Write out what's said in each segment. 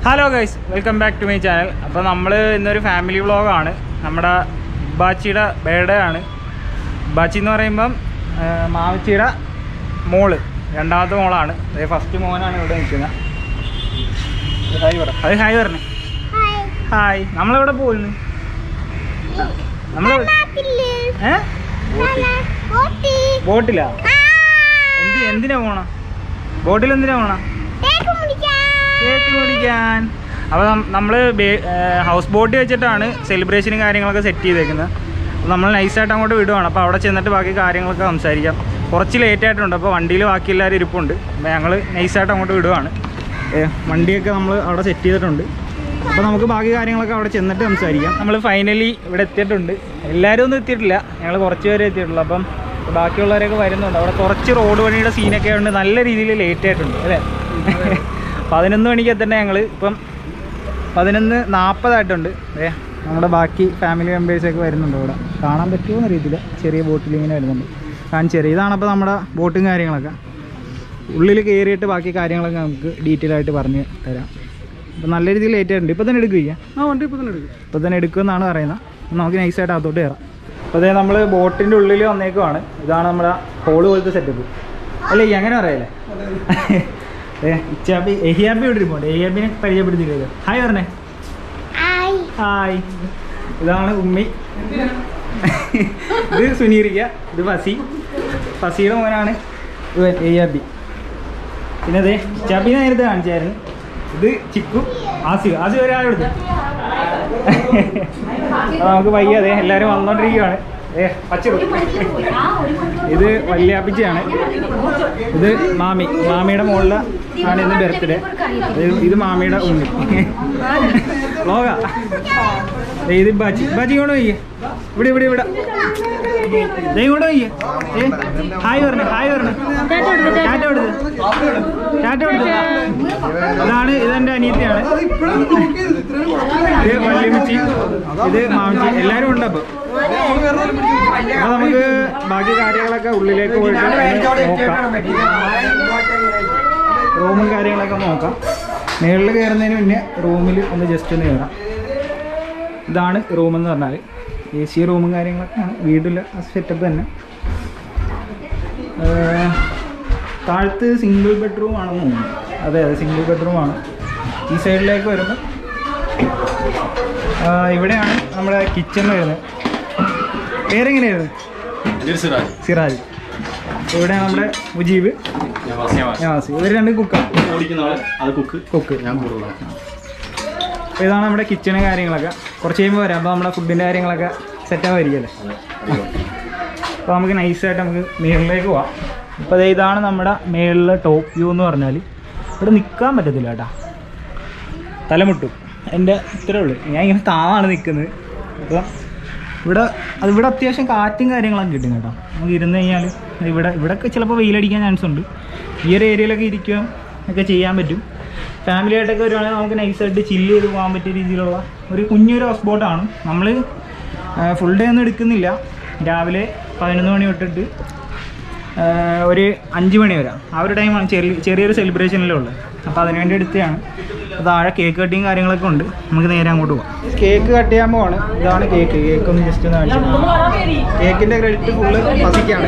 Hello guys welcome back to my channel അപ്പോൾ നമ്മൾ ഇന്നൊരു ഫാമിലി വ്ളോഗാണ് നമ്മുടെ ബാച്ചിയുടെ ബർത്ത്ഡേ ആണ് ബാച്ചി എന്ന് പറയുമ്പം ആ, മാവച്ചിയുടെ മോള് രണ്ടാമത്തെ മോളാണ് ഫസ്റ്റ് മോനാണ് ഇവിടെ നിൽക്കുന്നത് ഹായ് പറ അത് ഹായ് പറഞ്ഞേ ഹായ് നമ്മളെവിടെ പോകുന്നു നമ്മൾ ഏ ബോട്ടിലാ എന്ത് എന്തിനാ പോണ ബോട്ടിൽ എന്തിനാ പോണ കേക്ക് കുടിക്കാൻ അപ്പോൾ നമ്മൾ ഹൗസ് ബോട്ട് വെച്ചിട്ടാണ് സെലിബ്രേഷനും കാര്യങ്ങളൊക്കെ സെറ്റ് ചെയ്തേക്കുന്നത് അപ്പോൾ നമ്മൾ നൈസായിട്ട് അങ്ങോട്ട് വിടുവാണ് അപ്പോൾ അവിടെ ചെന്നിട്ട് ബാക്കി കാര്യങ്ങളൊക്കെ സംസാരിക്കാം കുറച്ച് ലേറ്റ് ആയിട്ടുണ്ട് അപ്പോൾ വണ്ടിയിൽ ബാക്കി എല്ലാവരും ഇരിപ്പുണ്ട് അപ്പോൾ ഞങ്ങൾ നൈസായിട്ട് അങ്ങോട്ട് വിടുവാണ് ഏ, വണ്ടിയൊക്കെ നമ്മൾ അവിടെ സെറ്റ് ചെയ്തിട്ടുണ്ട് അപ്പോൾ നമുക്ക് ബാക്കി കാര്യങ്ങളൊക്കെ അവിടെ ചെന്നിട്ട് സംസാരിക്കാം നമ്മൾ ഫൈനലി ഇവിടെ എത്തിയിട്ടുണ്ട് എല്ലാവരും ഒന്നും എത്തിയിട്ടില്ല ഞങ്ങൾ കുറച്ച് പേരെ എത്തിയിട്ടുള്ളൂ അപ്പം ബാക്കിയുള്ളവരൊക്കെ വരുന്നുണ്ട് അവിടെ കുറച്ച് റോഡ് പണിയുടെ സീനൊക്കെ ഉണ്ട് നല്ല രീതിയിൽ ലേറ്റ് ആയിട്ടുണ്ട് അല്ലേ പതിനൊന്ന് മണിക്ക് എത്തണ്ട ഞങ്ങൾ ഇപ്പം പതിനൊന്ന് നാൽപ്പതായിട്ടുണ്ട് ഏ നമ്മുടെ ബാക്കി ഫാമിലി മെമ്പേഴ്സൊക്കെ വരുന്നുണ്ട് ഇവിടെ കാണാൻ പറ്റുമോ എന്ന് അറിയത്തില്ല ചെറിയ ബോട്ടിൽ ഇങ്ങനെ വരുന്നുണ്ട് കാണിച്ചു ഇതാണ് അപ്പോൾ നമ്മുടെ ബോട്ടും കാര്യങ്ങളൊക്കെ ഉള്ളിൽ കയറിയിട്ട് ബാക്കി കാര്യങ്ങളൊക്കെ നമുക്ക് ഡീറ്റെയിൽ ആയിട്ട് പറഞ്ഞ് തരാം അപ്പോൾ നല്ല രീതിയിൽ ലേറ്റ് ആയിട്ടുണ്ട് ഇപ്പോൾ തന്നെ എടുക്കുക ആ വണ്ടി ഇപ്പൊ തന്നെ എടുക്കും ഇപ്പോൾ തന്നെ എടുക്കുമെന്നാണ് പറയുന്നത് അപ്പോൾ നമുക്ക് നൈസായിട്ട് അകത്തോട്ട് കയറാം അപ്പോൾ അതേ നമ്മൾ ബോട്ടിൻ്റെ ഉള്ളിൽ വന്നേക്കുവാണ് ഇതാണ് നമ്മുടെ ഹോള് പോലത്തെ സെറ്റപ്പ് അല്ലേ ഈ അങ്ങനെ പറയല്ലേ ഏ ഇച്ചാബി എഹിയാബി ഇവിടെ ഇരിപ്പുണ്ട് എഹിയാബിനെ പരിചയപ്പെടുത്തിയില്ലല്ലോ ഹായ് പറഞ്ഞേ ഹായ് ഇതാണ് ഉമ്മി ഇത് സുനീറിക്ക ഇത് ഫസി ഫസിയുടെ മോനാണ് ഇവൻ എയ്യാബി പിന്നെ അതെ ചബിനെ നേരത്തെ കാണിച്ചായിരുന്നു ഇത് ചിക്കു ആസിഫ് ആസിഫ് ഒരാളെടുത്ത് അപ്പോൾ നമുക്ക് വയ്യ അതെ എല്ലാവരും വന്നോണ്ടിരിക്കുകയാണ് ഏ പച്ചറു ഇത് വല്യാപ്പിച്ചയാണ് ഇത് മാമി മാമിയുടെ മുകളിൽ ആണ് ഇന്ന് ബർത്ത്ഡേ ഇത് മാമിയുടെ ഉണ്ണി ലോക ഇത് ബാച്ചി ബാച്ചി ഇങ്ങോട്ട് വയ്യേ ഇവിടെ ഇവിടെ ഇവിടെ ദേ ഇങ്ങോട്ട് വയ്യേ ഏ ഹായ് പറഞ്ഞു ഹായ് പറഞ്ഞു ടാറ്റ കൊടുത്ത് ടാറ്റ കൊടുത്ത് അതാണ് ഇതെന്റെ അനിയത്തിയാണ് ഇത് വല്യമ്മച്ചി ഇത് മാമച്ചി എല്ലാവരും ഉണ്ട് അപ്പോൾ അപ്പൊ നമുക്ക് ബാക്കി കാര്യങ്ങളൊക്കെ ഉള്ളിലേക്ക് പോയിട്ട് നോക്കാം റൂമും കാര്യങ്ങളൊക്കെ നോക്കാം മേളിൽ കയറുന്നതിന് മുന്നേ റൂമിൽ ഒന്ന് ജസ്റ്റ് ഒന്ന് കയറാം ഇതാണ് റൂം എന്ന് പറഞ്ഞാൽ എ സി റൂമും കാര്യങ്ങളൊക്കെയാണ് വീടില്ല സെറ്റപ്പ് തന്നെ ഏർ, താഴത്ത് സിംഗിൾ ബെഡ്റൂം ആണെന്ന് തോന്നുന്നു അതെ അതെ സിംഗിൾ ബെഡ്റൂം ആണ് ഈ സൈഡിലേക്ക് വരുമ്പോൾ ആ, ഇവിടെയാണ് നമ്മുടെ കിച്ചൺ വരുന്നത് പേരെങ്ങനെയായിരുന്നു സിറാജ് ഇവിടെ നമ്മുടെ മുജീബ് നവാസ് ഇവർ രണ്ട് കുക്കാണ് അത് കുക്ക് കുക്ക് ഞാൻ കൂടുതലാണ് അപ്പോൾ ഇതാണ് നമ്മുടെ കിച്ചണ് കാര്യങ്ങളൊക്കെ കുറച്ച് കഴിയുമ്പോൾ വരാം അപ്പോൾ നമ്മുടെ ഫുഡിൻ്റെ കാര്യങ്ങളൊക്കെ സെറ്റ് ആവായിരിക്കുമല്ലേ അപ്പോൾ നമുക്ക് നൈസായിട്ട് നമുക്ക് മേളിലേക്ക് പോവാം അപ്പോൾ ദേ ഇതാണ് നമ്മുടെ മേളിലെ ടോപ്പ് വ്യൂ എന്ന് പറഞ്ഞാൽ ഇവിടെ നിൽക്കാൻ പറ്റത്തില്ല കേട്ടാ തലമുട്ടും എൻ്റെ ഇത്രേ ഉള്ളൂ ഞാൻ ഇങ്ങനെ താവാണ് നിൽക്കുന്നത് അപ്പോൾ ഇവിടെ അത് ഇവിടെ അത്യാവശ്യം കാറ്റും കാര്യങ്ങളൊക്കെ കിട്ടും കേട്ടോ നമുക്ക് ഇരുന്ന് കഴിഞ്ഞാൽ ഇവിടെ ഇവിടെയൊക്കെ ചിലപ്പോൾ വെയിലടിക്കാൻ ചാൻസ് ഉണ്ട് ഈ ഒരു ഏരിയയിലൊക്കെ ഇരിക്കുക ഒക്കെ ചെയ്യാൻ പറ്റും ഫാമിലി ആയിട്ടൊക്കെ വരുവാണെങ്കിൽ നമുക്ക് നൈസായിട്ട് ചില്ല് ചെയ്ത് പോകാൻ പറ്റിയ രീതിയിലുള്ള ഒരു കുഞ്ഞൊരു ഹൗസ് ബോട്ടാണ് നമ്മൾ ഫുൾ ഡേ ഒന്നും എടുക്കുന്നില്ല രാവിലെ പതിനൊന്ന് മണി തൊട്ടിട്ട് ആ, ഒരു അഞ്ച് മണി വരെ ആ ഒരു ടൈമാണ് ചെറിയ ചെറിയൊരു സെലിബ്രേഷനിലേ ഉള്ളത് അപ്പോൾ അതിനുവേണ്ടി എടുത്തതാണ് അപ്പോൾ താഴെ കേക്ക് കട്ടിങ് കാര്യങ്ങളൊക്കെ ഉണ്ട് നമുക്ക് നേരെ അങ്ങോട്ട് പോകാം കേക്ക് കട്ട് ചെയ്യാൻ പോവാണ് ഇതാണ് കേക്ക് കേക്ക് ഒന്ന് ജസ്റ്റ് ഒന്ന് കാണിച്ചു കേക്കിൻ്റെ ക്രെഡിറ്റ് ഫുള്ള് പസിക്കാണ്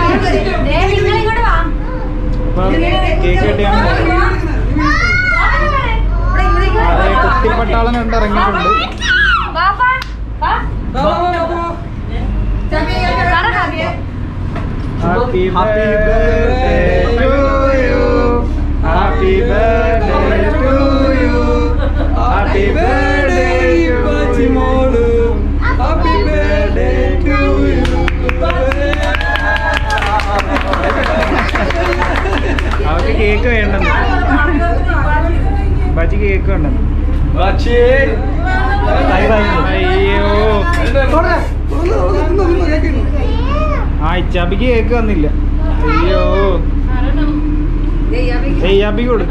അപ്പോൾ കേക്ക് കട്ട് ചെയ്യാൻ പോവാണ് അതെ കുട്ടിപ്പട്ടാളം കണ്ട് ഇറങ്ങിയിട്ടുണ്ട് happy birthday to you happy birthday to you happy birthday മോളു ഹാപ്പി ബർത്ത്ഡേ ടു യു അവർക്ക് കേക്ക് വേണ്ടെന്ന് ബജി കേക്ക് വേണ്ടെന്ന് അയ്യോ ആ ഇച്ചാബിക്ക് കേക്ക് വന്നില്ല അയ്യോ നെയ്യാബിക്ക് കൊടു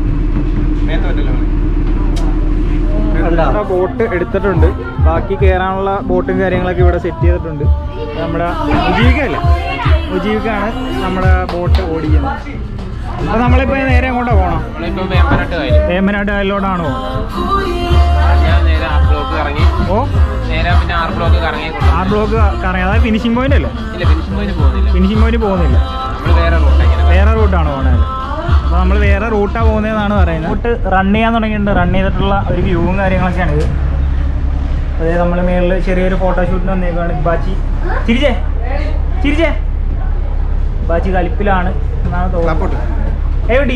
ബോട്ട് എടുത്തിട്ടുണ്ട് ബാക്കി കയറാനുള്ള ബോട്ടും കാര്യങ്ങളൊക്കെ ഇവിടെ സെറ്റ് ചെയ്തിട്ടുണ്ട് നമ്മുടെ മുജീവിക്കല്ലേ മുജീവിക്കാണ് നമ്മുടെ ബോട്ട് ഓടിക്കുന്നത് അപ്പോൾ നമ്മളിപ്പോൾ നേരെ എങ്ങോട്ടാണ് പോകണം നമ്മളിപ്പോ വേമ്പനാട്ട് കായൽ വേമ്പനാട്ട് കായലിലോട്ടാണോ ഞാൻ നേരെ ആർ ബ്ലോക്ക് കറങ്ങി ഓ നേരെ പിന്നെ ആർ ബ്ലോക്ക് കറങ്ങി കൊണ്ട് ആർ ബ്ലോക്ക് കറങ്ങി അതായത് ഫിനിഷിംഗ് പോയിന്റ് അല്ലേ ഇല്ല ഫിനിഷിംഗ് പോയിന്റ് പോകുന്നില്ല ഫിനിഷിംഗ് പോയിന്റ് പോകുന്നില്ല നമ്മൾ വേറെ റൂട്ട് ഇങ്ങനെ വേറെ റൂട്ടാണ് പോകുന്നത് അപ്പോൾ നമ്മൾ വേറെ റൂട്ടാണ് പോകുന്നതെന്നാണ് പറയുന്നത് റൂട്ട് റൺ ചെയ്യാൻ തുടങ്ങിയിട്ടുണ്ട് റൺ ചെയ്തിട്ടുള്ള ഒരു വ്യൂവും കാര്യങ്ങളൊക്കെയാണ് ഇത് അതായത് നമ്മൾ മേളിൽ ചെറിയൊരു ഫോട്ടോഷൂട്ടിന് വന്നേക്കാണ് ബാച്ചി ചിരിച്ചേ ചിരിച്ചേ ബാച്ചി കലിപ്പിലാണ് എന്നാണ് തോന്നുന്നത് എവിടെ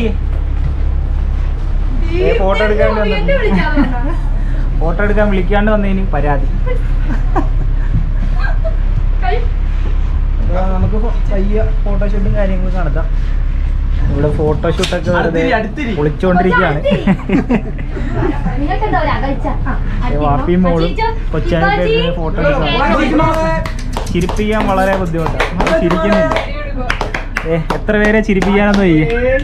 ഫോട്ടോ എടുക്കാൻ ഫോട്ടോ എടുക്കാൻ വിളിക്കാണ്ട് വന്നതിന് പരാതി അപ്പോൾ നമുക്ക് ഫോ- പയ്യ ഫോട്ടോഷൂട്ടും കാര്യങ്ങളും നടത്താം ഇവിടെ ഫോട്ടോഷൂട്ടൊക്കെ വെറുതെ പൊളിച്ചുകൊണ്ടിരിക്കുകയാണ് വാപ്പിയും മോളും കൊച്ചാനൊക്കെ ഫോട്ടോ എടുക്കാം ചിരിപ്പിക്കാൻ വളരെ ബുദ്ധിമുട്ടാണ് നമ്മൾ ചിരിക്കുന്നില്ല ഏ എത്ര പേരെ ചിരിപ്പിക്കാനൊന്നും വയ്യ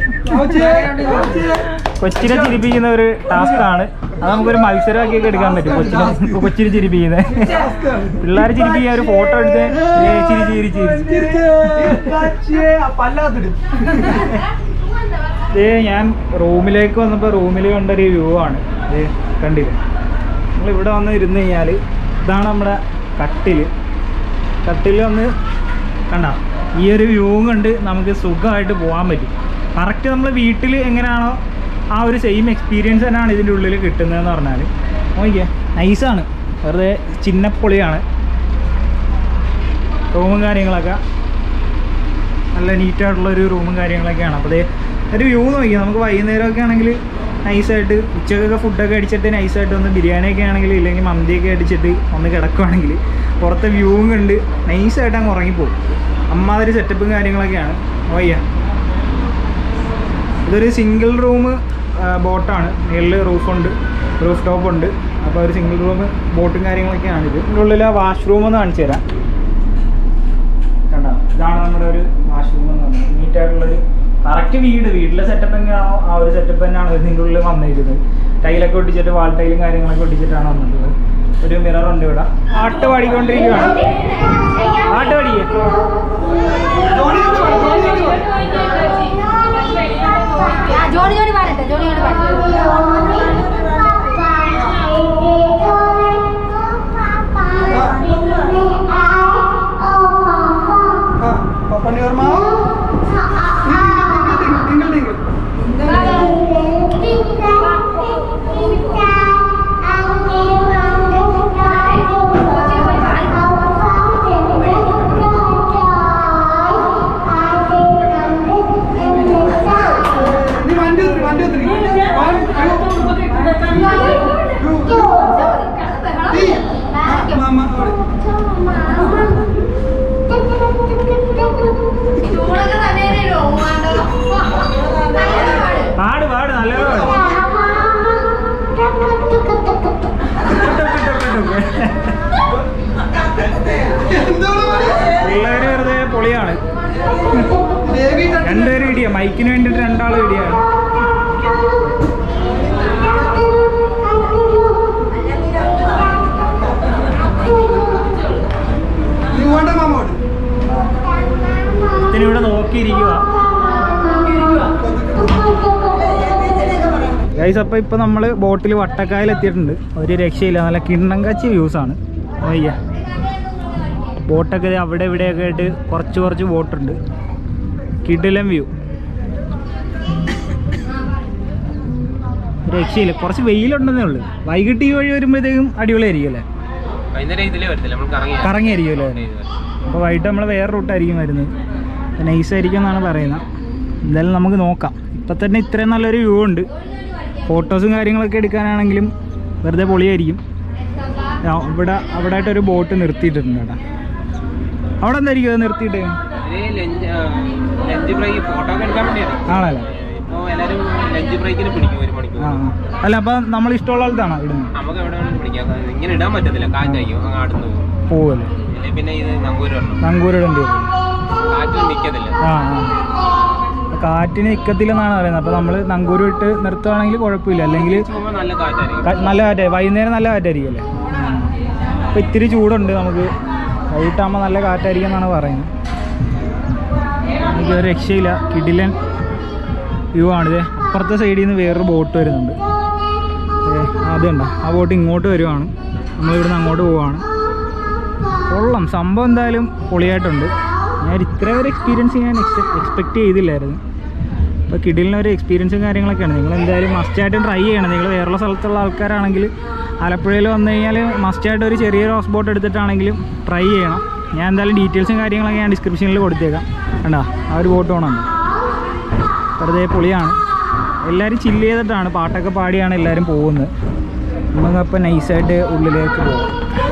കൊച്ചിനെ ചിരിപ്പിക്കുന്ന ഒരു ടാസ്ക് ആണ് അത് നമുക്കൊരു മത്സരമാക്കിയൊക്കെ എടുക്കാൻ പറ്റും കൊച്ചിനെ കൊച്ചിനെ ചിരിപ്പിക്കുന്നത് പിള്ളേർ ചിരിപ്പിക്കാൻ ഒരു ഫോട്ടോ എടുത്ത് ഏ, ചിരി ചിരി ചിരി ഏ ഞാൻ റൂമിലേക്ക് വന്നപ്പോൾ റൂമിൽ കണ്ടൊരു വ്യൂ ആണ് ഏ കണ്ടില്ല നമ്മൾ ഇവിടെ വന്ന് ഇരുന്ന് കഴിഞ്ഞാൽ ഇതാണ് നമ്മുടെ കട്ടില് കട്ടിൽ വന്ന് കണ്ട ഈ ഒരു വ്യൂവും കണ്ട് നമുക്ക് സുഖമായിട്ട് പോകാൻ പറ്റും കറക്റ്റ് നമ്മൾ വീട്ടിൽ എങ്ങനെയാണോ ആ ഒരു സെയിം എക്സ്പീരിയൻസ് തന്നെയാണ് ഇതിൻ്റെ ഉള്ളിൽ കിട്ടുന്നതെന്ന് പറഞ്ഞാൽ നോക്കിയേ നൈസാണ് വെറുതെ ചിന്നപ്പൊളിയാണ് റൂമും കാര്യങ്ങളൊക്കെ നല്ല നീറ്റായിട്ടുള്ള ഒരു റൂമും കാര്യങ്ങളൊക്കെയാണ് അപ്പോൾ ദേ ഒരു വ്യൂ നോക്കി നമുക്ക് വൈകുന്നേരമൊക്കെ ആണെങ്കിൽ നൈസായിട്ട് ഉച്ചക്കൊക്കെ ഫുഡൊക്കെ അടിച്ചിട്ട് നൈസായിട്ട് ഒന്ന് ബിരിയാണിയൊക്കെ ആണെങ്കിൽ ഇല്ലെങ്കിൽ മന്തിയൊക്കെ അടിച്ചിട്ട് ഒന്ന് കിടക്കുവാണെങ്കിൽ പുറത്തെ വ്യൂവും കണ്ട് നൈസായിട്ട് അങ്ങ് ഉറങ്ങിപ്പോകും അമ്മാതിരി സെറ്റപ്പും കാര്യങ്ങളൊക്കെയാണ് വയ്യ ഇതൊരു സിംഗിൾ റൂം ബോട്ടാണ് മുകളിൽ റൂഫുണ്ട് റൂഫ് ടോപ്പ് ഉണ്ട് അപ്പോൾ ഒരു സിംഗിൾ റൂം ബോട്ടും കാര്യങ്ങളൊക്കെയാണ് ഇത് ഇതിൻ്റെ ഉള്ളിൽ ആ വാഷ്റൂം ഒന്ന് കാണിച്ചു തരാം കണ്ടോ ഇതാണ് നമ്മുടെ ഒരു വാഷ്റൂം എന്ന് പറയുന്നത് നീറ്റായിട്ടുള്ളൊരു കറക്റ്റ് വീട് വീട്ടിലെ സെറ്റപ്പ് എങ്ങനെയാണോ ആ ഒരു സെറ്റപ്പ് തന്നെയാണ് ഇതിൻ്റെ ഉള്ളിൽ വന്നിരിക്കുന്നത് ടൈലൊക്കെ ഒട്ടിച്ചിട്ട് വാൾ ടൈലും കാര്യങ്ങളൊക്കെ ഒട്ടിച്ചിട്ടാണ് വന്നിട്ടുള്ളത് ഒരു മിറർ ഉണ്ട് ഇവിടെ പാട്ട് പാടിക്കൊണ്ടിരിക്കുകയാണ് പാട്ട് പാടിയേ ജോണി ജോണി പാടട്ടെ ജോണി ജോണി പാടട്ടെ പാട് പാട് നല്ല പാട് പിള്ളേര് വെറുതെ പൊളിയാണ് രണ്ടുപേരും ഇടിയ മൈക്കിന് വേണ്ടിയിട്ട് രണ്ടാളും ഇടിയാണ് ഇതിനിവിടെ നോക്കിയിരിക്കുക ഗൈസ് അപ്പോൾ ഇപ്പോൾ നമ്മൾ ബോട്ടിൽ വട്ടക്കായൽ എത്തിയിട്ടുണ്ട് ഒരു രക്ഷയില്ല നല്ല കിണ്ണം കച്ചി വ്യൂസ് ആണ് അയ്യ ബോട്ടൊക്കെ ദേ അവിടെ ഇവിടെയൊക്കെ ആയിട്ട് കുറച്ച് കുറച്ച് ബോട്ടുണ്ട് കിടിലം വ്യൂ രക്ഷയില്ല കുറച്ച് വെയിലുണ്ടെന്നേ ഉള്ളൂ വൈകിട്ട് ഈ വഴി വരുമ്പോഴത്തേക്കും അടിപൊളിയായിരിക്കും അല്ലേ വൈകുന്നേരം ഇതിലേ വരത്തില്ല നമ്മൾ കറങ്ങി കറങ്ങിയായിരിക്കും അല്ലേ അപ്പോൾ വൈകിട്ട് നമ്മൾ വേറെ റൂട്ടായിരിക്കും വരുന്നത് നൈസ് ആയിരിക്കും എന്നാണ് പറയുന്നത് എന്തായാലും നമുക്ക് നോക്കാം ഇപ്പം തന്നെ ഇത്രയും നല്ലൊരു വ്യൂ ഉണ്ട് ഫോട്ടോസും കാര്യങ്ങളൊക്കെ എടുക്കാനാണെങ്കിലും വെറുതെ പൊളിയായിരിക്കും ആ, ഇവിടെ അവിടെ ആയിട്ടൊരു ബോട്ട് നിർത്തിയിട്ടുണ്ട് കേട്ടോ അവിടെ എന്തായിരിക്കും അത് നിർത്തിയിട്ട് ഇത് ലഞ്ച് ലഞ്ച് ബ്രേക്ക് ഫോട്ടോ ഒക്കെ എടുക്കാൻ വേണ്ടിയാണ് ആണല്ലേ ഇപ്പോൾ എല്ലാവരും ലഞ്ച് ബ്രേക്കിന് പിടിക്കും ഒരു ആ മണിക്കൂർ ആ. അല്ല അപ്പം നമ്മൾ ഇഷ്ടമുള്ള സ്ഥലത്താണോ ഇടുന്നത് നമുക്ക് എവിടെ വേണമെങ്കിലും പിടിക്കാം ഇങ്ങനെ ഇടാൻ പറ്റത്തില്ല കാറ്റായിരിക്കും അങ്ങ് അടുത്ത് പോകും പോവല്ലേ ഇല്ലെങ്കിൽ പിന്നെ ഇത് നങ്കൂര് വരണം നങ്കൂരിടേണ്ടി വരും കാറ്റ് നിൽക്കത്തില്ല ആ ആ അപ്പൊ കാറ്റിന് നിൽക്കത്തില്ലെന്നാണ് പറയുന്നത് അപ്പോൾ നമ്മൾ നങ്കൂര് വിട്ട് നിർത്തുവാണെങ്കിൽ കുഴപ്പമില്ല അല്ലെങ്കിൽ പോകുമ്പോൾ നല്ല കാറ്റായിരിക്കും ക- നല്ല കാറ്റ് വൈകുന്നേരം നല്ല കാറ്റായിരിക്കും അല്ലേ അപ്പോൾ ഇത്തിരി ചൂടുണ്ട് നമുക്ക് വൈകിട്ടാകുമ്പോൾ നല്ല കാറ്റായിരിക്കും എന്നാണ് പറയുന്നത് എനിക്ക് ഒരു രക്ഷയില്ല കിടിലൻ വ്യൂ ആണിത് അപ്പുറത്തെ സൈഡിൽ നിന്ന് വേറൊരു ബോട്ട് വരുന്നുണ്ട് അതുണ്ടോ ആ ബോട്ട് ഇങ്ങോട്ട് വരുവാണ് നമ്മളിവിടുന്ന് അങ്ങോട്ട് പോവാണ് കൊള്ളാം സംഭവം എന്തായാലും പൊളിയായിട്ടുണ്ട് ഞാൻ ഇത്ര ഒരു എക്സ്പീരിയൻസ് ഞാൻ എക്സ്പെക്ട് ചെയ്തില്ലായിരുന്നു അപ്പോൾ കിഡിലിന് ഒരു എക്സ്പീരിയൻസും കാര്യങ്ങളൊക്കെയാണ് നിങ്ങൾ എന്തായാലും മസ്റ്റായിട്ട് ട്രൈ ചെയ്യണം നിങ്ങൾ വേറെയുള്ള സ്ഥലത്തുള്ള ആൾക്കാരാണെങ്കിൽ ആലപ്പുഴയിൽ വന്നു കഴിഞ്ഞാൽ മസ്റ്റായിട്ട് ഒരു ചെറിയൊരു ഹൗസ് ബോട്ട് എടുത്തിട്ടാണെങ്കിലും ട്രൈ ചെയ്യണം ഞാൻ എന്തായാലും ഡീറ്റെയിൽസും കാര്യങ്ങളൊക്കെ ഞാൻ ഡിസ്ക്രിപ്ഷനിൽ കൊടുത്തേക്കാം കണ്ടാ ആ ഒരു ബോട്ട് പോകണം വെറുതെ പൊളിയാണ് എല്ലാവരും ചില്ല് ചെയ്തിട്ടാണ് പാട്ടൊക്കെ പാടിയാണ് എല്ലാവരും പോകുന്നത് നമുക്കപ്പോൾ നൈസായിട്ട് ഉള്ളിലേക്ക് പോകാം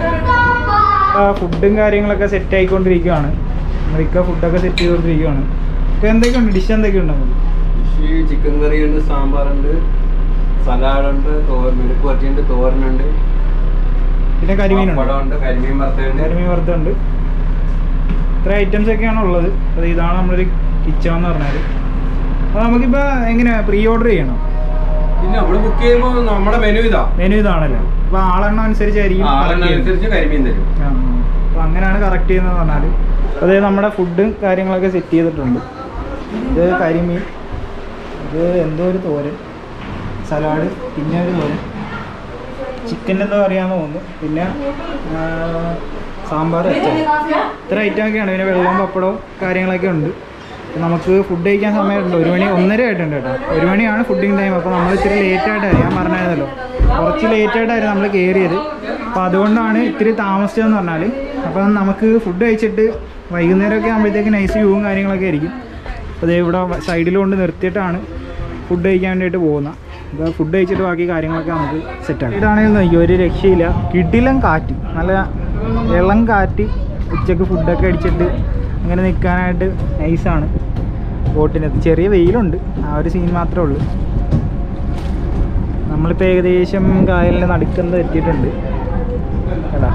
ഫുഡും കാര്യങ്ങളൊക്കെ സെറ്റ് ആയിക്കൊണ്ടിരിക്കുകയാണ് നമ്മളിക്ക ഫുഡൊക്കെ സെറ്റ് ചെയ്തുകൊണ്ടിരിക്കുകയാണ് ഇപ്പം എന്തൊക്കെയുണ്ട് ഡിഷ് എന്തൊക്കെയുണ്ട് നമുക്ക് ഫിഷ് ചിക്കൻ കറി ഉണ്ട് സാമ്പാറുണ്ട് സലാഡുണ്ട് തോരൻ മെഴുക്ക് പറ്റിയുണ്ട് തോരനുണ്ട് പിന്നെ കരിമീനുണ്ട് പപ്പടമുണ്ട് കരിമീൻ വറുത്തുണ്ട് കരിമീൻ വറുത്തുണ്ട് ഇത്ര ഐറ്റംസ് ഒക്കെയാണ് ഉള്ളത് അപ്പോൾ ഇതാണ് നമ്മളൊരു കിച്ചൺ എന്ന് പറഞ്ഞാൽ അപ്പോൾ നമുക്കിപ്പോൾ എങ്ങനെ പ്രീ ഓർഡർ ചെയ്യണം പിന്നെ നമ്മള് ബുക്ക് ചെയ്യുമ്പോൾ നമ്മുടെ മെനു ഇതാ മെനു ഇതാണല്ലോ അപ്പോൾ ആളെണ്ണം അനുസരിച്ചായിരിക്കും correct ചെയ്യുന്നത്. ആളിനനുസരിച്ച് കരിമീൻ തരും അപ്പോൾ അങ്ങനെയാണ് കറക്റ്റ് ചെയ്യുന്നത് പറഞ്ഞാൽ അതേ നമ്മുടെ ഫുഡും കാര്യങ്ങളൊക്കെ സെറ്റ് ചെയ്തിട്ടുണ്ട് ഇത് കരിമീൻ ഇത് എന്തോ ഒരു തോരൻ സലാഡ് പിന്നെ ഒരു തോരൻ ചിക്കൻ എന്തോ അറിയാമെന്ന് തോന്നുന്നു പിന്നെ ആ, സാമ്പാർ അച്ചാർ ഇത്ര ഐറ്റമൊക്കെയാണ് പിന്നെ വെള്ളവും പപ്പടവും കാര്യങ്ങളൊക്കെ ഉണ്ട് അപ്പോൾ നമുക്ക് ഫുഡ് കഴിക്കാൻ സമയമുണ്ട് ഒരു മണി ഒന്നര ആയിട്ടുണ്ട് കേട്ടോ ഒരു മണിയാണ് ഫുഡിങ് ടൈം അപ്പോൾ നമ്മൾ ഇത്തിരി ലേറ്റ് ആയിട്ടായിരുന്നു ഞാൻ പറഞ്ഞായിരുന്നല്ലോ കുറച്ച് ലേറ്റ് ആയിട്ടായിരുന്നു നമ്മൾ കയറിയത് അപ്പോൾ അതുകൊണ്ടാണ് ഇത്തിരി താമസിച്ചതെന്ന് പറഞ്ഞാൽ അപ്പം നമുക്ക് ഫുഡ് കഴിച്ചിട്ട് വൈകുന്നേരമൊക്കെ ആകുമ്പോഴത്തേക്ക് നൈസ് വ്യൂവും കാര്യങ്ങളൊക്കെ ആയിരിക്കും അപ്പോൾ ദേ ഇവിടെ സൈഡിൽ കൊണ്ട് നിർത്തിയിട്ടാണ് ഫുഡ് കഴിക്കാൻ വേണ്ടിയിട്ട് പോകുന്നത് അപ്പോൾ ഫുഡ് കഴിച്ചിട്ട് ബാക്കി കാര്യങ്ങളൊക്കെ നമുക്ക് സെറ്റാണ് ഇതാണെങ്കിൽ നോക്കി ഒരു രക്ഷയില്ല കിടിലം കാറ്റ് നല്ല ഇളം കാറ്റ് ഉച്ചക്ക് ഫുഡൊക്കെ അടിച്ചിട്ട് അങ്ങനെ നിൽക്കാനായിട്ട് നൈസാണ് ബോട്ടിനകത്ത് ചെറിയ വെയിലുണ്ട് ആ ഒരു സീൻ മാത്രമേ ഉള്ളൂ നമ്മളിപ്പോൾ ഏകദേശം കായലിൻ്റെ നടുക്കുന്നത് എത്തിയിട്ടുണ്ട് കേട്ടാ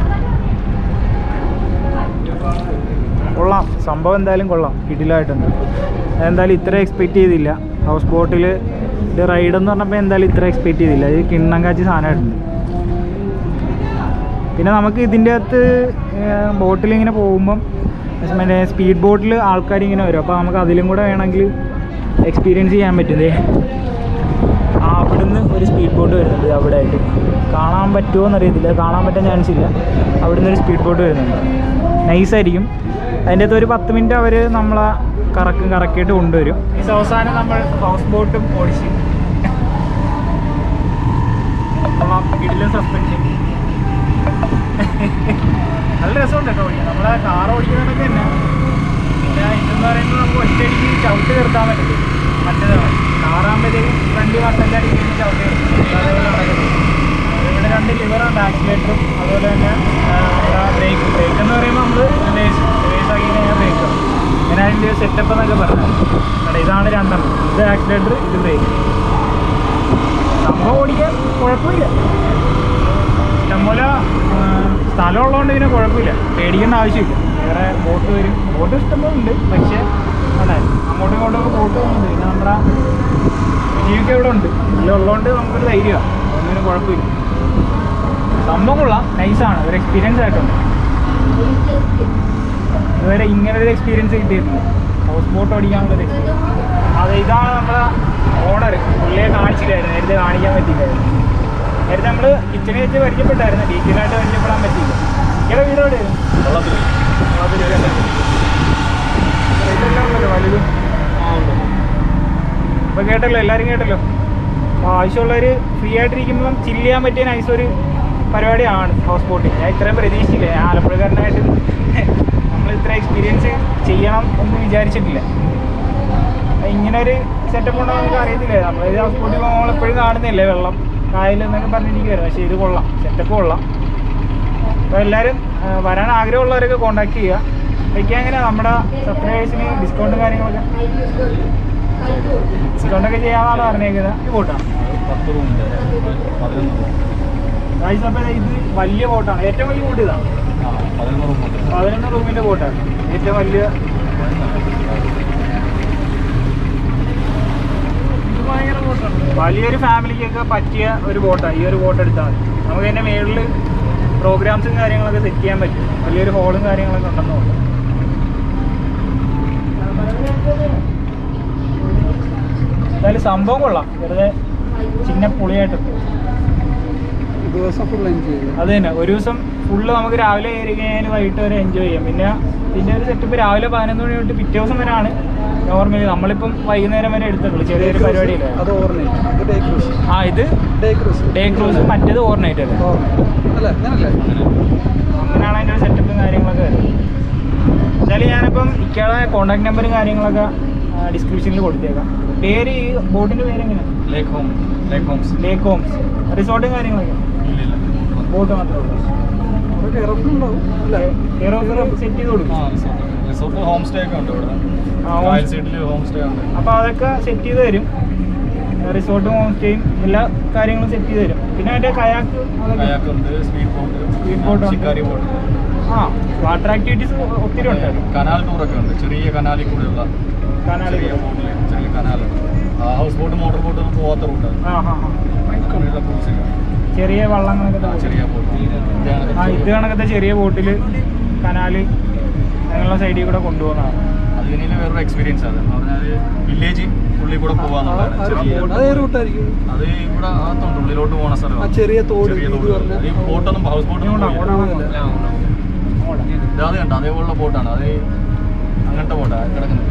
കൊള്ളാം സംഭവം എന്തായാലും കൊള്ളാം കിടിലായിട്ടുണ്ട് എന്തായാലും ഇത്ര എക്സ്പെക്റ്റ് ചെയ്തില്ല ഹൗസ് ബോട്ടിൽ ഇത് റൈഡ് എന്ന് പറഞ്ഞപ്പോൾ എന്തായാലും ഇത്ര എക്സ്പെക്റ്റ് ചെയ്തില്ല ഇത് കിണ്ണം കാച്ചി സാധനമായിട്ടുണ്ട് പിന്നെ നമുക്ക് ഇതിൻ്റെ അകത്ത് ബോട്ടിൽ ഇങ്ങനെ പോകുമ്പം മറ്റേ സ്പീഡ് ബോട്ടിൽ ആൾക്കാർ ഇങ്ങനെ വരും അപ്പോൾ നമുക്ക് അതിലും കൂടെ വേണമെങ്കിൽ എക്സ്പീരിയൻസ് ചെയ്യാൻ പറ്റും ദേ ആ അവിടുന്ന് ഒരു സ്പീഡ് ബോട്ട് വരുന്നുണ്ട് അവിടെ ആയിട്ട് കാണാൻ പറ്റുമോ എന്നറിയത്തില്ല കാണാൻ പറ്റാൻ ചാൻസ് ഇല്ല അവിടുന്ന് ഒരു സ്പീഡ് ബോട്ട് വരുന്നുണ്ട് നൈസായിരിക്കും അതിൻ്റെ അകത്ത് ഒരു പത്ത് മിനിറ്റ് അവർ നമ്മളെ കറക്കും കറക്കിയിട്ട് കൊണ്ടുവരും അവസാനം നമ്മൾ ഹൗസ് ബോട്ടും ഓടിച്ച് കിടിലും സസ്പെൻഷൻ നല്ല രസമുണ്ട് കേട്ടോ ഓടിക്കാൻ നമ്മളെ കാർ ഓടിക്കുന്നതൊക്കെ തന്നെ പിന്നെ ഇതെന്ന് പറയുമ്പോൾ നമുക്ക് ഒറ്റയടിക്ക് ചവിട്ട് നിർത്താൻ പറ്റില്ല മറ്റേതാണ് കാറാകുമ്പോഴത്തേക്കും ഫ്രണ്ട് കട്ടൻ്റെ അടിക്കുന്ന ചവിട്ട് നിർത്തും അതേപോലെ നടക്കുന്നത് ഇവിടെ രണ്ട് ലിവറുണ്ട് ആക്സിലേറ്ററും അതുപോലെ തന്നെ ബ്രേക്ക് ബ്രേക്ക് എന്ന് പറയുമ്പോൾ നമ്മൾ റേസ് റേസ് ആക്കി കഴിഞ്ഞാൽ ബ്രേക്ക് അങ്ങനെ അതിൻ്റെ സെറ്റപ്പ് എന്നൊക്കെ പറഞ്ഞത് കാരണം ഇതാണ് രണ്ടെണ്ണം ഇത് ആക്സിലേറ്റർ ഇത് ബ്രേക്ക് സംഭവം ഓടിക്കാൻ കുഴപ്പമില്ല ഇഷ്ടംപോലെ ആ, സ്ഥലമുള്ളതുകൊണ്ട് ഇതിന് കുഴപ്പമില്ല പേടിക്കേണ്ട ആവശ്യമില്ല വേറെ ബോട്ട് വരും ബോട്ട് ഇഷ്ടംപോലെ ഉണ്ട് പക്ഷേ അതെ അങ്ങോട്ടും ഇങ്ങോട്ടും ഒക്കെ ബോട്ട് പോകുന്നുണ്ട് പിന്നെ നമ്മുടെ ജീവിക്ക ഇവിടെ ഉണ്ട് ഇതിൽ ഉള്ളതുകൊണ്ട് നമുക്കൊരു ധൈര്യമാണ് ഒന്നിനും കുഴപ്പമില്ല സംഭവം കൊള്ളാം നൈസാണ് ഒരു എക്സ്പീരിയൻസ് ആയിട്ടുണ്ട് ഇതുവരെ ഇങ്ങനെ ഒരു എക്സ്പീരിയൻസ് കിട്ടിയിട്ടില്ല ഹൗസ് ബോട്ട് ഓടിക്കാനുള്ളൊരു എക്സ്പീരിയൻസ് അതെ ഇതാണ് നമ്മുടെ ഓണർ പുള്ളിയെ കാണിച്ചില്ലായിരുന്നു നേരത്തെ കാണിക്കാൻ പറ്റിയില്ലായിരുന്നു നേരത്തെ നമ്മൾ കിച്ചണിൽ വെച്ച് പരിചയപ്പെട്ടായിരുന്നു ഡീറ്റെയിൽ ആയിട്ട് പരിചയപ്പെടാൻ പറ്റിയില്ല ഇവിടെ വീട് എവിടെയായിരുന്നു ഇതെല്ലാം ഉണ്ടല്ലോ വലുതും ഇപ്പൊ കേട്ടല്ലോ എല്ലാരും കേട്ടല്ലോ അപ്പൊ ആവശ്യമുള്ളവർ ഫ്രീ ആയിട്ടിരിക്കുമ്പം ചില്ല് ചെയ്യാൻ പറ്റിയ നൈസ് ഒരു പരിപാടിയാണ് ഹൗസ് ബോട്ടിങ് ഞാൻ ഇത്രയും പ്രതീക്ഷിച്ചില്ല ഞാൻ ആലപ്പുഴക്കാരനായിട്ട് നമ്മൾ ഇത്ര എക്സ്പീരിയൻസ് ചെയ്യണം എന്ന് വിചാരിച്ചിട്ടില്ല അപ്പൊ ഇങ്ങനെ ഒരു സെറ്റപ്പ് ഉണ്ടോ നമുക്ക് അറിയത്തില്ല നമ്മൾ ഇത് ഹൗസ് ബോട്ടിൽ നമ്മൾ എപ്പോഴും കാണുന്നില്ലേ വെള്ളം കായൽ എന്നൊക്കെ പറഞ്ഞിരിക്കുവായിരുന്നു പക്ഷേ ഇത് കൊള്ളാം സെറ്റപ്പ് കൊള്ളാം അപ്പോൾ എല്ലാവരും ആ, വരാൻ ആഗ്രഹമുള്ളവരൊക്കെ കോൺടാക്ട് ചെയ്യുക വയ്ക്കാൻ എങ്ങനെ നമ്മുടെ സബ്സ്ക്രൈബേഴ്സിന് ഡിസ്കൗണ്ടും കാര്യങ്ങളൊക്കെ ഡിസ്കൗണ്ടൊക്കെ ചെയ്യാമെന്നാണ് പറഞ്ഞേക്കുന്നത് ഈ ബോട്ടാണ് ഗൈസ് അപ്പോൾ ഇത് വലിയ ബോട്ടാണ് ഏറ്റവും വലിയ ബോട്ട് ഇതാണ് പതിനൊന്ന് റൂമിൻ്റെ ബോട്ടാണ് ഏറ്റവും വലിയ ഇത് ഭയങ്കര ബോട്ടാണ് വലിയൊരു ഫാമിലിക്കൊക്കെ പറ്റിയ ഒരു ബോട്ടാണ് ഈ ഒരു ബോട്ട് എടുത്താൽ മതി നമുക്ക് അതിൻ്റെ മേളിൽ പ്രോഗ്രാംസും കാര്യങ്ങളൊക്കെ സെറ്റ് ചെയ്യാൻ പറ്റും വലിയൊരു ഹോളും കാര്യങ്ങളൊക്കെ ഉണ്ടെന്ന് തോന്നുന്നു എന്തായാലും സംഭവം കൊള്ളാം വെറുതെ ചിന്ന പുളിയായിട്ട് ദിവസം ഫുൾ എൻജോയ് ചെയ്യും അത് തന്നെ ഒരു ദിവസം ഫുള്ള് നമുക്ക് രാവിലെ കയറി കഴിഞ്ഞാൽ വൈകിട്ട് വരെ എൻജോയ് ചെയ്യാം പിന്നെ ഇതിൻ്റെ ഒരു സെറ്റപ്പ് രാവിലെ പതിനൊന്ന് മണി തൊട്ട് പിറ്റേ ദിവസം വരെയാണ് നോർമലി നമ്മളിപ്പം വൈകുന്നേരം വരെ എടുത്തുള്ളൂ ചെറിയൊരു പരിപാടിയില്ല അത് ഓർണേറ്റ് ഇത് ഡേ ക്രൂസ് ആ ഇത് ഡേ ക്രൂസ് ഡേ ക്രൂസ് മറ്റേത് ഓവർനൈറ്റ് അല്ലേ അല്ല അങ്ങനല്ലേ അങ്ങനെയാണ് അതിൻ്റെ സെറ്റപ്പും കാര്യങ്ങളൊക്കെ വരുന്നത് എന്തായാലും ഞാനിപ്പം ഇക്കയുടെ കോൺടാക്ട് നമ്പറും കാര്യങ്ങളൊക്കെ ഡിസ്ക്രിപ്ഷനിൽ കൊടുത്തേക്കാം പേര് ഈ ബോട്ടിൻ്റെ പേര് എങ്ങനെയാണ് lake home lake homes lake homes റിസോർട്ടും കാര്യങ്ങളൊക്കെ ഇല്ലില്ല ബോട്ട് മാത്രമേ ഉള്ളൂ ഉണ്ടാവും അല്ലേ സെറ്റ് ചെയ്ത് കൊടുക്കും റിസോർട്ട് ഹോം സ്റ്റേ ഒക്കെ ഉണ്ട് ഇവിടെ ആ, home- റോയൽ സൈഡിൽ ഹോം സ്റ്റേ ഉണ്ട് അപ്പോൾ അതൊക്കെ സെറ്റ് ചെയ്ത് തരും റിസോർട്ടും ഹോം സ്റ്റേയും എല്ലാ കാര്യങ്ങളും സെറ്റ് ചെയ്ത് തരും പിന്നെ മറ്റേ കയാക്ക് അതൊക്കെ കയാക്ക് ഉണ്ട് സ്പീഡ് ബോട്ട് Speed boat ഉണ്ട്. ഷിക്കാരി ബോട്ട് ആ വാട്ടർ ആക്ടിവിറ്റീസ് ഒത്തിരി ഉണ്ട് കനാൽ ടൂറൊക്കെ ഉണ്ട് ചെറിയ കനാലിൽ കൂടെയുള്ള കനാലിൽ ചെറിയ ബോട്ടിൽ ചെറിയ കനാലുണ്ട് ഹൗസ് ബോട്ട് മോട്ടോർ ബോട്ട് ഒന്നും പോവാത്ത റൂട്ടാണ് ആ ഹാ ഹാ ഭയങ്കര cruise ഒക്കെ. ചെറിയ വള്ളങ്ങളൊക്കെ ആ, പോകും. ചെറിയ ബോട്ട് ആ ഇത് കണക്കത്തെ ചെറിയ ബോട്ടിൽ കനാല് അങ്ങനെയുള്ള സൈഡിൽ കൂടെ കൊണ്ടുപോകുന്നതാണ് അത് കഴിഞ്ഞാൽ വേറൊരു എക്സ്പീരിയൻസ് ആണ് എന്ന് പറഞ്ഞാൽ വില്ലേജ് ഉള്ളിൽ കൂടെ പോവാന്നുള്ളതാണ് ചെറിയ അതേ റൂട്ടായിരിക്കും അത് ഇവിടെ അകത്തുണ്ട് ഉള്ളിലോട്ട് പോണ ആ സ്ഥലമാണ് ചെറിയ തോട് ചെറിയ ഇത് തോട് പറഞ്ഞ ഈ ബോട്ടൊന്നും ഹൗസ് ബോട്ടൊന്നും ഇങ്ങോട്ടാ, പോയില്ല. ഇങ്ങോട്ടാ. ഇത് അത് കണ്ട അതേപോലുള്ള ബോട്ടാണ് അത് അങ്ങനത്തെ ബോട്ടാണ് കിടക്കുന്നത്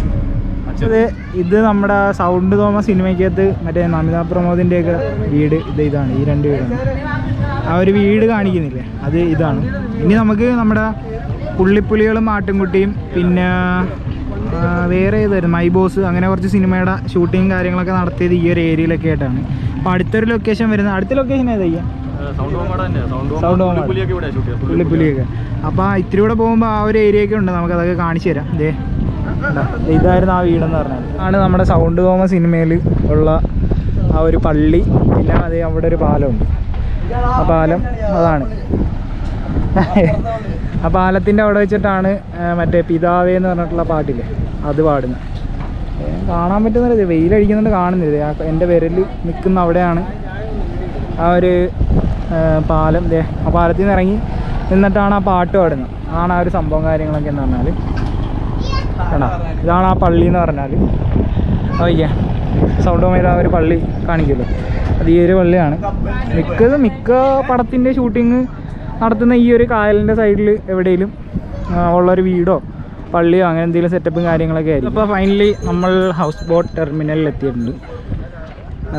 ആ ഇത് ചെറിയ- ഇത് നമ്മുടെ സൗണ്ട് തോമ സിനിമയ്ക്കകത്ത് മറ്റേ നമിത പ്രമോദിന്റെ ഒക്കെ വീട് ഇത് ഇതാണ് ഈ രണ്ട് വീടാണ് ആ ഒരു വീട് കാണിക്കുന്നില്ലേ അത് ഇതാണ് ഇനി നമുക്ക് നമ്മുടെ പുള്ളിപ്പുലികളും ആട്ടിൻകുട്ടിയും പിന്നെ ആ, വേറെ ഏതായിരുന്നു മൈ ബോസ് അങ്ങനെ കുറച്ച് സിനിമയുടെ ഷൂട്ടിങ് കാര്യങ്ങളൊക്കെ നടത്തിയത് ഈ ഒരു ഏരിയയിലൊക്കെ ആയിട്ടാണ് അപ്പോൾ അടുത്തൊരു ലൊക്കേഷൻ വരുന്നത് അടുത്ത ലൊക്കേഷൻ ഏതാ ചെയ്യാം സൗണ്ട് ബോംബാടെ തന്നെ സൗണ്ട് Sound ബോംബ് bomb. പുലിയൊക്കെ ഇവിടെ ഷൂട്ട് ചെയ്യാം പുള്ളിപ്പുലിയൊക്കെ അപ്പോൾ ആ ഇത്തിരി കൂടെ പോകുമ്പോൾ ആ ഒരു ഏരിയ ഒക്കെ ഉണ്ട് നമുക്ക് അതൊക്കെ കാണിച്ചു തരാം ദേ കണ്ടോ? ദേ ഇതായിരുന്നു ആ വീടെന്ന് പറഞ്ഞാൽ ആണ് നമ്മുടെ സൗണ്ട് തോമ സിനിമയിൽ ഉള്ള ആ ഒരു പള്ളി പിന്നെ അതേ അവിടെ ഒരു പാലമുണ്ട് ആ പാലം അതാണ് ആ പാലത്തിൻ്റെ അവിടെ വെച്ചിട്ടാണ് ആ, മറ്റേ പിതാവേ എന്ന് പറഞ്ഞിട്ടുള്ള പാട്ടില്ലേ അത് പാടുന്നത് ഏ, കാണാൻ പറ്റുന്നില്ല വെയിലടിക്കുന്നുണ്ട് കാണുന്നില്ല ആ എൻ്റെ വിരൽ നിൽക്കുന്ന അവിടെയാണ് ആ ഒരു ആ, പാലം ദേ ആ പാലത്തിൽ നിന്ന് ഇറങ്ങി നിന്നിട്ടാണ് ആ പാട്ട് പാടുന്നത് ആണ് ആ ഒരു സംഭവം കാര്യങ്ങളൊക്കെ എന്ന് പറഞ്ഞാൽ കണ്ടോ ഇതാണ് ആ പള്ളി എന്ന് പറഞ്ഞാൽ ഓയ്യ സൗണ്ട് ഓമയിൽ ആ ഒരു പള്ളി കാണിക്കുമല്ലോ അത് ഈ ഒരു പള്ളിയാണ് മിക്കത് മിക്ക പടത്തിൻ്റെ ഷൂട്ടിങ് നടത്തുന്ന ഈ ഒരു കായലിൻ്റെ സൈഡിൽ എവിടെയെങ്കിലും ആ, ഉള്ളൊരു വീടോ പള്ളിയോ അങ്ങനെ എന്തെങ്കിലും സെറ്റപ്പും കാര്യങ്ങളൊക്കെ ആയിരിക്കും അപ്പോൾ ഫൈനലി നമ്മൾ ഹൗസ് ബോട്ട് ടെർമിനലിൽ എത്തിയിട്ടുണ്ട് ആ,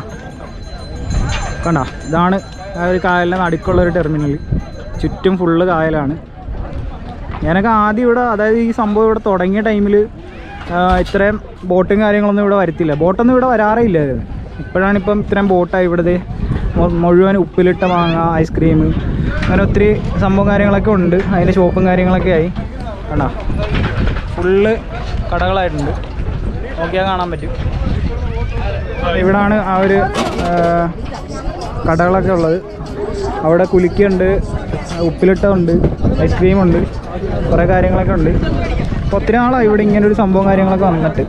കണ്ടോ ഇതാണ് ആ ഒരു കായലിൻ്റെ നടുക്കുള്ള ഒരു ടെർമിനൽ ചുറ്റും ഫുള്ള് കായലാണ് ഞാനൊക്കെ ആദ്യം ഇവിടെ അതായത് ഈ സംഭവം ഇവിടെ തുടങ്ങിയ ടൈമിൽ ഇത്രയും ബോട്ടും കാര്യങ്ങളൊന്നും ഇവിടെ വരത്തില്ല ബോട്ടൊന്നും ഇവിടെ വരാറേ ഇല്ലായിരുന്നു ഇപ്പോഴാണ് ഇപ്പം ഇത്രയും ബോട്ടായി ഇവിടുത്തെ മു- മുഴുവൻ ഉപ്പിലിട്ട മാങ്ങ ഐസ്ക്രീം അങ്ങനെ ഒത്തിരി സംഭവം കാര്യങ്ങളൊക്കെ ഉണ്ട് അതിൻ്റെ ഷോപ്പും കാര്യങ്ങളൊക്കെ ആയി കണ്ടോ ഫുള്ള് കടകളായിട്ടുണ്ട് നോക്കിയാൽ കാണാൻ പറ്റും ഇവിടാണ് ആ ഒരു ആ, കടകളൊക്കെ ഉള്ളത് അവിടെ കുലിക്കുണ്ട് ഉപ്പിലിട്ടതുണ്ട് ഐസ്ക്രീമുണ്ട് കുറേ കാര്യങ്ങളൊക്കെ ഉണ്ട് അപ്പോൾ ഒത്തിരി നാളായി ഇവിടെ ഇങ്ങനെ ഒരു സംഭവം കാര്യങ്ങളൊക്കെ വന്നിട്ട്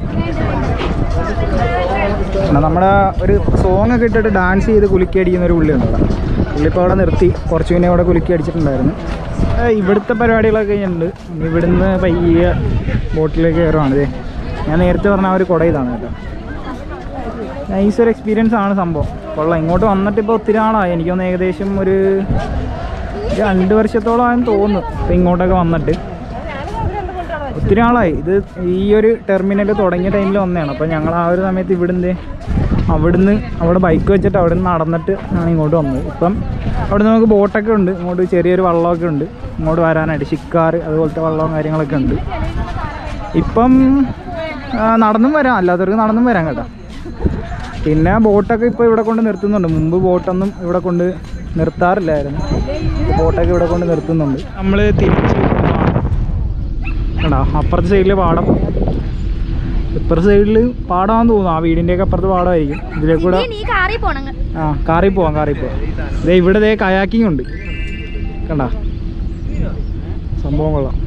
പിന്നെ നമ്മുടെ ഒരു സോങ് ഒക്കെ ഇട്ടിട്ട് ഡാൻസ് ചെയ്ത് കുലുക്കി അടിക്കുന്ന ഒരു പുള്ളിയുണ്ട് അവിടെ പുള്ളി ഇപ്പോൾ അവിടെ നിർത്തി കുറച്ച് പിന്നെ അവിടെ കുലുക്കി അടിച്ചിട്ടുണ്ടായിരുന്നു ആ, ഇവിടുത്തെ പരിപാടികളൊക്കെ കഴിഞ്ഞിട്ടുണ്ട് ഇനി ഇവിടുന്ന് പയ്യെ ബോട്ടിലേക്ക് കയറുവാണ് ദേ ഞാൻ നേരത്തെ പറഞ്ഞ ആ ഒരു കുട ഇതാണ് കേട്ടോ നൈസ് ഒരു എക്സ്പീരിയൻസ് ആണ് സംഭവം കൊള്ളാം ഇങ്ങോട്ട് വന്നിട്ട് ഇപ്പോൾ ഒത്തിരി നാളായി എനിക്കൊന്ന് ഏകദേശം ഒരു രണ്ട് വർഷത്തോളം ആയെന്ന് തോന്നുന്നു ഇപ്പം ഇങ്ങോട്ടൊക്കെ വന്നിട്ട് ഒത്തിരി നാളായി ഇത് ഈ ഒരു ടെർമിനൽ തുടങ്ങിയ ടൈമിൽ വന്നതാണ് അപ്പോൾ ഞങ്ങൾ ആ ഒരു സമയത്ത് ഇവിടുന്ന് അവിടുന്ന് അവിടെ ബൈക്ക് വെച്ചിട്ട് അവിടെ നിന്ന് നടന്നിട്ട് ആണ് ഇങ്ങോട്ട് വന്നത് ഇപ്പം അവിടെ നമുക്ക് ബോട്ടൊക്കെ ഉണ്ട് ഇങ്ങോട്ട് ചെറിയൊരു വള്ളമൊക്കെ ഉണ്ട് ഇങ്ങോട്ട് വരാനായിട്ട് ഷിക്കാർ അതുപോലത്തെ വള്ളവും കാര്യങ്ങളൊക്കെ ഉണ്ട് ഇപ്പം ആ, നടന്നും വരാം അല്ലാത്തവർക്ക് നടന്നും വരാം കേട്ടോ പിന്നെ ബോട്ടൊക്കെ ഇപ്പോൾ ഇവിടെ കൊണ്ട് നിർത്തുന്നുണ്ട് മുമ്പ് ബോട്ടൊന്നും ഇവിടെ കൊണ്ട് നിർത്താറില്ലായിരുന്നു ബോട്ടൊക്കെ ഇവിടെ കൊണ്ട് നിർത്തുന്നുണ്ട് നമ്മൾ തിരിച്ച് കണ്ടോ അപ്പുറത്തെ സൈഡിൽ പാടം ഇപ്പുറത്തെ സൈഡിൽ പാടമാണെന്ന് തോന്നുന്നു ആ വീടിൻ്റെയൊക്കെ അപ്പുറത്ത് പാടമായിരിക്കും ഇതിലെ കൂടെ നീ കാറി പോണങ്ങ് ആ കാറിൽ പോവാം കാറിൽ പോവാം ദേ ഇവിടെ ദേ കയാക്കിംഗ് ഉണ്ട് കണ്ട സംഭവം കൊള്ളാം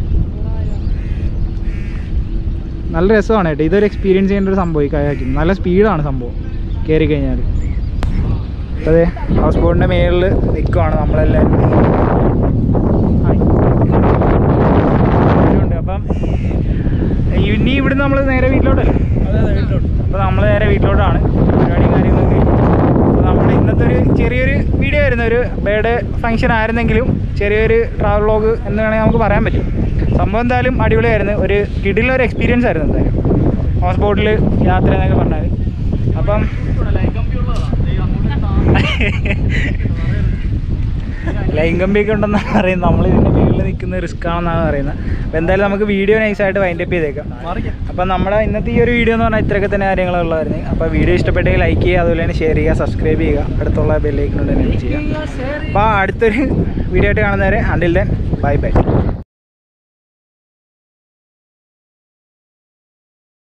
നല്ല രസമാണ് കേട്ടോ ഇതൊരു എക്സ്പീരിയൻസ് ചെയ്യേണ്ട ഒരു സംഭവം ഈ കയാക്കിങ് നല്ല സ്പീഡാണ് സംഭവം കയറി കഴിഞ്ഞാൽ അപ്പോൾ അതെ ഹൗസ് ബോട്ടിൻ്റെ മേളിൽ നിൽക്കുവാണ് നമ്മളെല്ലാവരും ഹായ്. ഉണ്ട് അപ്പം ഈ ഇനി ഇവിടുന്ന് നമ്മൾ നേരെ വീട്ടിലോട്ടല്ലേ അപ്പോൾ നമ്മൾ നേരെ വീട്ടിലോട്ടാണ് പരിപാടിയും കാര്യങ്ങളൊക്കെ അപ്പോൾ നമ്മുടെ ഇന്നത്തെ ഒരു ചെറിയൊരു വീഡിയോ ആയിരുന്നു ഒരു ബേഡ് ഫംഗ്ഷൻ ആയിരുന്നെങ്കിലും ചെറിയൊരു ട്രാവൽ വ്ളോഗ് എന്ന് വേണമെങ്കിൽ നമുക്ക് പറയാൻ പറ്റും സംഭവം എന്തായാലും അടിപൊളിയായിരുന്നു ഒരു കിടിലൊരു ഒരു എക്സ്പീരിയൻസ് ആയിരുന്നു എന്തായാലും ഹൗസ് ബോട്ടിൽ യാത്ര എന്നൊക്കെ പറഞ്ഞാൽ അപ്പം ലൈൻ കമ്പിയൊക്കെ ഉണ്ടെന്നാണ് പറയുന്നത് നമ്മൾ ഇതിൻ്റെ മുകളിൽ നിൽക്കുന്ന റിസ്ക് ആണെന്നാണ് പറയുന്നത് അപ്പോൾ എന്തായാലും നമുക്ക് വീഡിയോ നൈസായിട്ട് വൈൻഡ് അപ്പ് ചെയ്തേക്കാം അപ്പോൾ നമ്മുടെ ഇന്നത്തെ ഈ ഒരു വീഡിയോ എന്ന് പറഞ്ഞാൽ ഇത്രയൊക്കെ തന്നെ കാര്യങ്ങളുള്ളായിരുന്നു അപ്പോൾ വീഡിയോ ഇഷ്ടപ്പെട്ടെങ്കിൽ ലൈക്ക് ചെയ്യുക അതുപോലെ തന്നെ ഷെയർ ചെയ്യുക സബ്സ്ക്രൈബ് ചെയ്യുക അടുത്തുള്ള ബെല്ലൈക്കനോട് തന്നെ ചെയ്യുക അപ്പോൾ അടുത്തൊരു വീഡിയോ ആയിട്ട് കാണുന്നവരെ അണ്ടിൽ ദെൻ ബൈ ബൈ